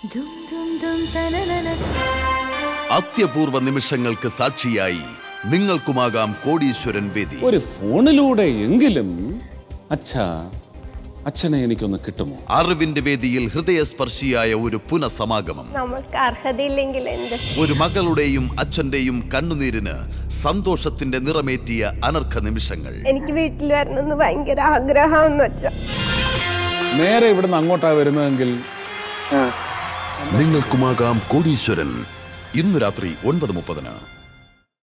ദും ദും ദും തനനന അത്യപൂർവ നിമിഷങ്ങൾക്ക് സാക്ഷിയായി നിങ്ങൾക്കുമാകാം കോടീശ്വരൻ വേദി ഒരു ഫോണിലൂടെ എങ്കിലും അച്ഛാ അച്ഛനെ എനിക്കൊന്ന് കിട്ടുമോ അറിവിന്റെ വേദിയിൽ ഹൃദയസ്പർശിയായ ഒരു പുനഃസമാഗമം നമ്മൾക്ക് അർഹതയില്ലെങ്കിൽ എന്ത് ഒരു മകളുടെയും അച്ഛന്റെയും കണ്ണുനീരിന് സന്തോഷത്തിന്റെ നിറമേറ്റിയ അനർഘ നിമിഷങ്ങൾ എനിക്ക് വീട്ടിൽ വരണമെന്ന് ഭയങ്കര ആഗ്രഹം വെച്ചാ നേരെ ഇവിടുന്ന് അങ്ങോട്ടാ വരുന്നതെങ്കിൽ നിങ്ങൾക്കുമാകാം കോടീശ്വരൻ ഇന്ന് രാത്രി ഒൻപത് മുപ്പതിന്